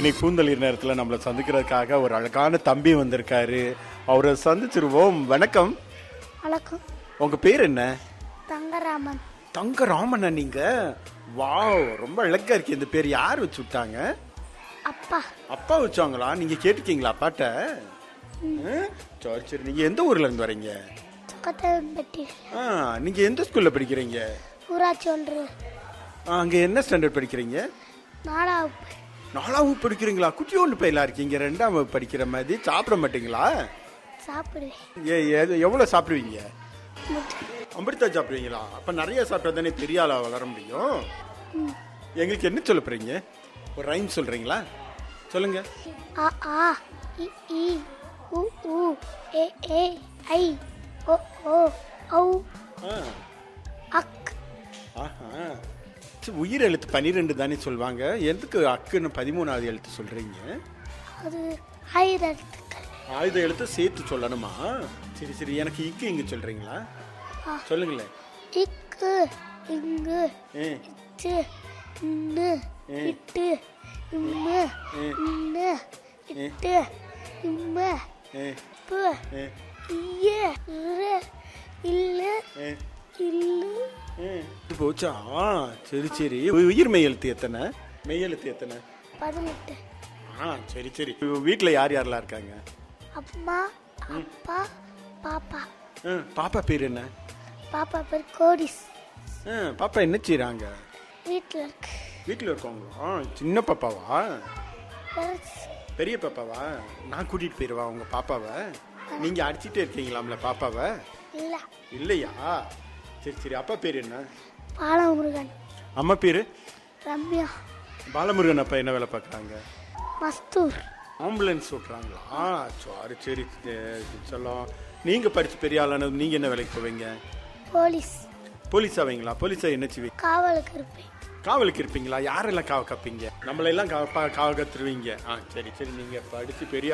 இன்னைக்கு பூந்தளிர் நேரத்தில் நம்மளை சந்திக்கிறதுக்காக ஒரு அழகான தம்பி வந்திருக்காரு அவரை சந்திச்சிருவோம் வணக்கம் வணக்கம் உங்க பேர் என்ன தங்கராமன் தங்க ராமண்ணா நீங்க வாவ் ரொம்ப அழகா இருக்கு இந்த பேர் யார் வச்சு விட்டாங்க அப்பா அப்பா வச்சாங்களா நீங்க கேட்டிருக்கீங்களா அப்பாட்ட ம்? சரி சரி நீங்க எந்த ஊர்ல இருந்து வரீங்க சுக்கத்தம்பட்டி ஆ, நீங்க எந்த ஸ்கூல்ல படிக்கிறீங்க ஊராட்சி ஒன்று ஆ, அங்க என்ன ஸ்டாண்டர்ட் படிக்கிறீங்க நாலாவது நாலாம் வகுப்பு படிக்கிறீங்களா குட்டியோண்டு பையலா இருக்கீங்க ரெண்டாம் வகுப்பு படிக்கிற மாதிரி சாப்பிட மாட்டீங்களா சாப்பிடுவேன் ஏ எது- எவ்வளவு சாப்பிடுவீங்க முட்டை. அமிர்தா சாப்பிடுவீங்களா அப்ப நிறைய சாப்பிட்டா தானே பெரிய ஆளா வளர முடியும் எங்களுக்கு என்ன சொல்ல போறீங்க ஒரு ரைம் சொல்றீங்களா சொல்லுங்க ஆ ஆ இ ஈ உ ஊ ஏ ஏ ஐ ஓ ஓ ஔ ஆ, அக் ஆஹா சரி, உயிர் எழுத்து பனிரெண்டு தானே சொல்லுவாங்க எதுக்கு அக்குன்னு பதிமூணாவது எழுத்து சொல்றீங்க அது ஆயிரம் எழுத்துக்கள் ஆயுத எழுத்து சேர்த்து சொல்லணுமா சரி சரி எனக்கு இக்கு இங்க சொல்றீங்களா ஆ. சொல்லுங்களேன் இக்கு இங்கு ஏ இச்சு இன்னு ஏ. இட்டு இம்மு ஏ. இன்னு இட்டு இம்மு ஏ பு ஏ இய இரு இல்லு ஏ இல்லு ஏ. இது போச்சா ஆ, சரி சரி உயிர் மெய் எழுத்து எத்தனை மெய் எழுத்து எத்தனை பதினெட்டு ஆ சரி சரி வீட்ல யார் யாரெல்லாம் இருக்காங்க அம்மா அப்பா பாப்பா ஆ, பாப்பா பேர் என்ன பாப்பா பேர் கோடிஸ் ஆ, பாப்பா என்ன செய்றாங்க வீட்டில் இருக்கு வீட்டில் இருக்கவங்களா ஆ, சின்ன பாப்பாவா பெருசு. பெரிய பாப்பாவா நான் கூட்டிட்டு போயிடுவா உங்க பாப்பாவை நீங்க அடிச்சிட்டே இருக்கீங்களாம்ல பாப்பாவை இல்ல இல்லையா சரி சரி அப்பா பேர் என்ன பாலமுருகன் அம்மா பேரு ரம்யா பாலமுருகன் அப்பா என்ன வேலை பார்க்குறாங்க மஸ்தூர் ஆம்புலன்ஸ் ஓட்டுறாங்களா ஆ சரி சரி சரி, சொல்லம் நீங்க படிச்சு பெரிய ஆளானது நீங்க என்ன வேலைக்கு போவீங்க போலீஸ் போலீஸ் ஆவீங்களா போலீஸா என்ன செய்வீங்க காவலுக்கு இருப்பேன் காவலுக்கு இருப்பீங்களா யாரெல்லாம் காவ கப்பீங்க நம்மளெல்லாம் காவ காவ கத்துருவீங்க ஆ சரி சரி நீங்க படிச்சு பெரிய